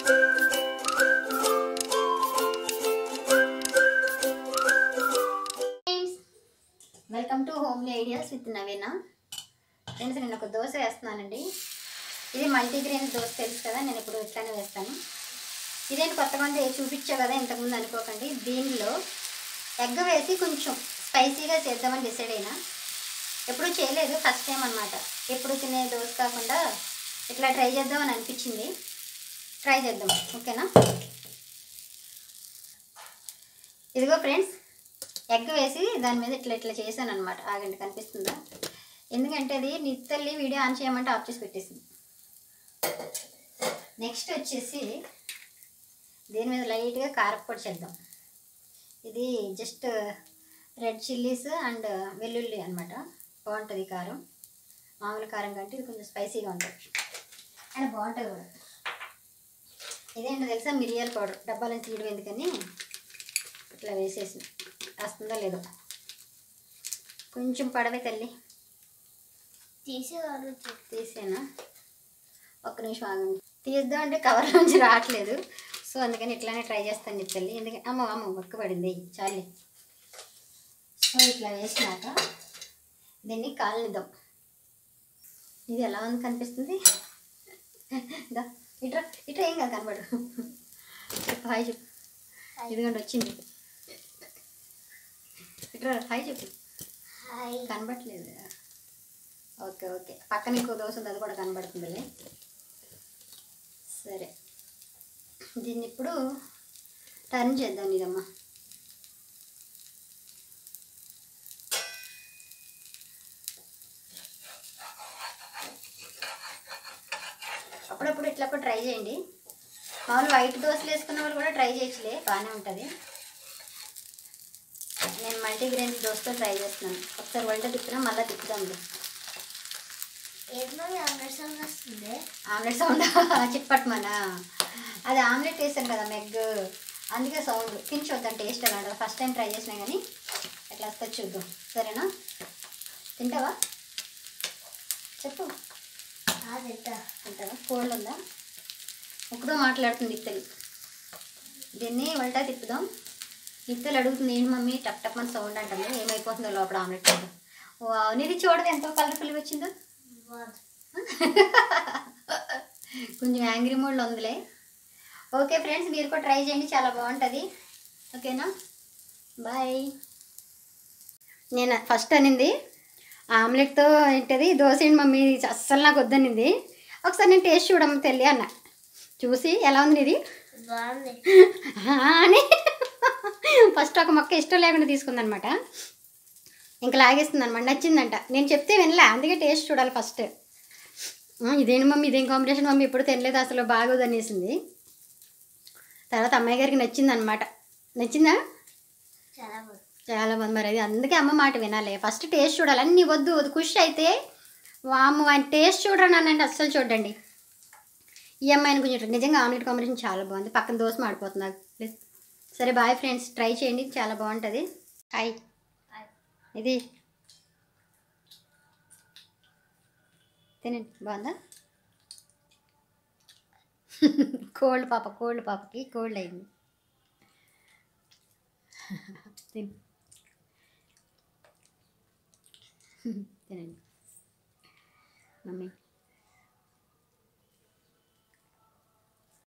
Welcome to homely ideas with Naveena friends నేను ఒక దోశ వేస్తున్నానండి ఇది మల్టీగ్రెయిన్ దోశ తెలుసు కదా నేను ఇప్పుడు ఇట్లానే వేస్తాను ఇదేంటి కొత్తగా ఉంది చూపించా కదా ఇంతకుముందు అనుకోకండి దీనిలో ఎగ్ వేసి కొంచెం స్పైసీగా చేద్దామని డిసైడ్ అయినా ఎప్పుడు చేయలేదు ఫస్ట్ టైం అనమాట ఎప్పుడు తినే దోశ కాకుండా ఇట్లా ట్రై చేద్దామని అనిపించింది ట్రై చేద్దాం ఓకేనా ఇదిగో ఫ్రెండ్స్ ఎగ్ వేసి దాని మీద ఇట్లా ఇట్లా చేశాను అనమాట ఆగండి కనిపిస్తుందా ఎందుకంటే అది నిత్తల్లి వీడియో ఆన్ చేయమంటే ఆఫ్ చేసి పెట్టేసింది నెక్స్ట్ వచ్చేసి దీని మీద లైట్గా కారప్పొడి చేద్దాం ఇది జస్ట్ రెడ్ చిల్లీస్ అండ్ వెల్లుల్లి అనమాట బాగుంటుంది ఈ కారం మామూలు కారం కంటే ఇది కొంచెం స్పైసీగా ఉంటుంది అండ్ బాగుంటుంది కూడా ఇదేంటో తెలుసా మిరియాల పౌడర్ డబ్బాలను తీయడం ఎందుకని ఇట్లా వేసేసి వస్తుందో లేదో కొంచెం పడవే తల్లి తీసేవారు తీసేనా ఒక్క నిమిషం ఆగండి తీద్దాం అంటే కవర్ నుంచి రావట్లేదు సో అందుకని ఇట్లానే ట్రై చేస్తాను నీ తల్లి ఎందుకంటే అమ్మ అమ్మ మొక్క పడింది చాలే సో ఇట్లా వేసినాక దీన్ని కాలనిద్దాం ఇది ఎలా ఉంది కనిపిస్తుంది దా ఇట్రా ఇట్రా ఏం కాదు కనబడు చెప్పు హాయ్ చెప్పు ఇదిగోండి వచ్చింది ఇట్రా హాయ్ చెప్పు హాయ్ కనబడట్లేదు ఓకే ఓకే పక్కన ఇంకో దోశ ఉంది అది కూడా కనబడుతుందిలే సరే దీన్ని ఇప్పుడు టర్న్ చేద్దాం ఇదమ్మా అప్పుడప్పుడు ఇట్లా కూడా ట్రై చేయండి మామూలు వైట్ దోశలు వేసుకున్న వాళ్ళు కూడా ట్రై చేయొచ్చులే బాగానే ఉంటుంది నేను మల్టీగ్రెయిన్ దోశతో ట్రై చేస్తున్నాను ఒకసారి వంట తిప్పినా మళ్ళీ తిప్పుదాంలే ఏదో ఆమ్లెట్ సౌండ్ వస్తుంది ఆమ్లెట్ సౌండ్ చిప్పట్మనా అది ఆమ్లెట్ వేసాను కదా మెగ్ అందుకే సౌండ్ తిని చూద్దాం టేస్ట్ ఎలా ఉంటుంది ఫస్ట్ టైం ట్రై చేసినా కానీ ఎట్లా వస్తుంది చూద్దాం సరేనా తింటావా చెప్పు అదెట్టా తింటావా కోల్డ్ ఉందా ముక్కుతో మాట్లాడుతుంది ఇత్తలు దీన్ని వల్టా తిప్పుదాం ఇత్తలు అడుగుతుంది ఏంటి మమ్మీ టప్ టప్ అని సౌండ్ అంటుంది ఏమైపోతుందో లోపల ఆమ్లెట్ ఓ నీది చూడదు ఎంతో కలర్ఫుల్గా వచ్చిందో కొంచెం యాంగ్రీ మూడ్లో ఉందిలే ఓకే ఫ్రెండ్స్ మీరు కూడా ట్రై చేయండి చాలా బాగుంటుంది ఓకేనా బాయ్ నేను ఫస్ట్ అనింది ఆమ్లెట్తో ఏంటది దోశ ఏంటి మమ్మీ అస్సలు నాకు వద్దనింది ఒకసారి నేను టేస్ట్ చూడమ్మ తెల్లి అన్న చూసి ఎలా ఉంది ఇది బాగుంది అని ఫస్ట్ ఒక మొక్క ఇష్టం లేకుండా తీసుకుందనమాట ఇంకా లాగేస్తుంది అనమాట నచ్చిందంట నేను చెప్తే వినలే అందుకే టేస్ట్ చూడాలి ఫస్ట్ ఆ, ఇదేంటి మమ్మీ ఇదేం కాంబినేషన్ మమ్మీ ఎప్పుడు తినలేదు అసలు బాగోదు అనేసింది తర్వాత అమ్మాయి గారికి నచ్చింది అనమాట నచ్చిందా చాలా బాగుంది చాలా మంది మరి అది అందుకే అమ్మ మాట వినాలి ఫస్ట్ టేస్ట్ చూడాలి అన్ని వద్దు వద్దు ఖుషి అయితే వాము ఆయన టేస్ట్ చూడరా అంటే అస్సలు చూడండి ఈ అమ్మాయిని కొంచెం ఇట్లా నిజంగా ఆమ్లెట్ కాంబినేషన్ చాలా బాగుంది పక్కన దోశ మాడిపోతుంది నాకు ప్లీజ్ సరే బాయ్ ఫ్రెండ్స్ ట్రై చేయండి చాలా బాగుంటుంది హాయ్ హాయ్. ఇది తినండి బాగుందా కోల్డ్ పాప కోల్డ్ పాపకి కోల్డ్ అయింది తిను తినండి మమ్మీ